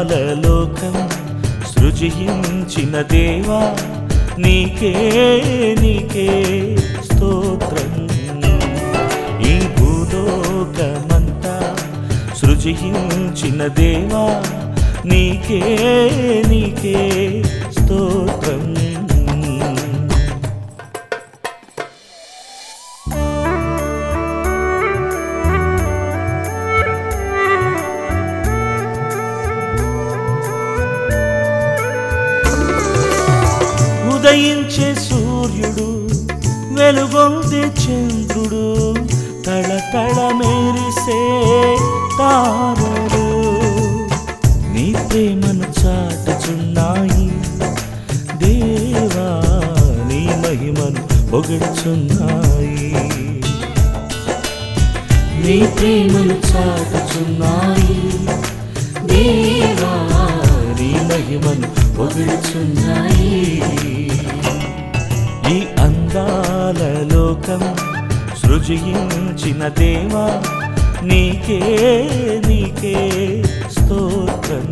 లోకం సృజించిన దేవా నీకే నీకే స్తోత్రం ఈ భూలోకమంతా సృజించిన దేవా నీకే నీకే స్తోత్రం ఉదయించే సూర్యుడు వెలుగొందే చంద్రుడు తళతళ మెరిసే తారలు నీ ప్రేమను చాటుచున్నాయి దేవా నీ మహిమను పొగడుచున్నాయి నీ ప్రేమను చాటుచున్నాయి దేవా నీ మహిమను పొగడుచున్నాయి ఈ అందాల లోకం సృజించిన దేవా నీకే నీకే స్తోత్రం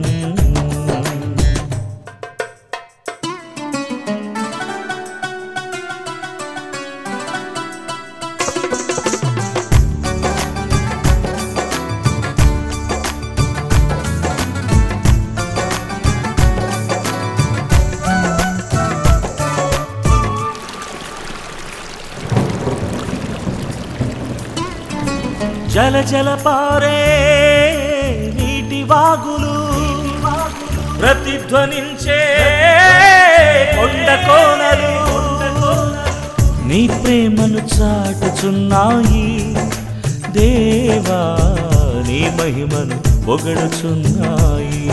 జల జల పారే నీటి వాగులు ప్రతిధ్వనించే కొండ కోనలు నీ ప్రేమను చాటుచున్నాయి దేవా నీ మహిమను పొగడుచున్నాయి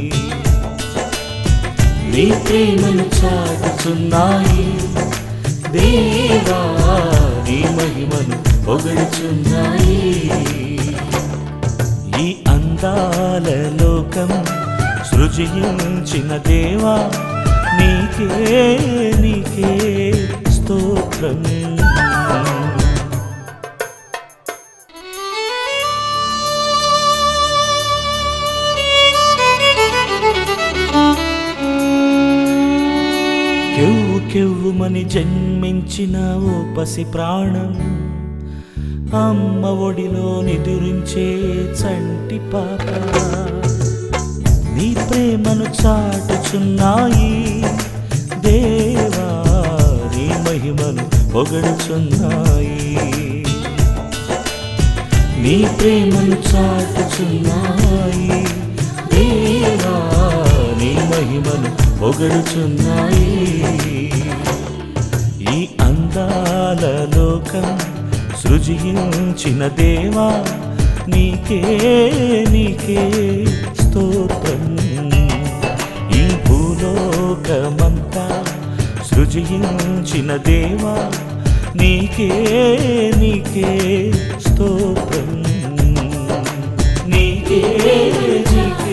నీ ప్రేమను చాటుచున్నాయి దేవా నీ మహిమను పొగడుచున్నాయి ఈ అందాల లోకం సృజించిన దేవా నీకే నీకే స్తోత్రం కెవ్వు కెవ్వుమని జన్మించిన ఓ పసి ప్రాణం అమ్మ ఒడిలో నిదురించే చంటి పాప నీ ప్రేమను చాటుచున్నాయి దేవా నీ మహిమను పొగడుచున్నాయి నీ ప్రేమను చాటుచున్నాయి దేవా నీ మహిమను పొగడుచున్నాయి ఈ అందాల లోకం సృజించిన దేవా నీకే నీకే స్తోత్రం ఈ భూలోకమంతా సృజించిన దేవా నీకే నీకే స్తోత్రం నీకే నీకే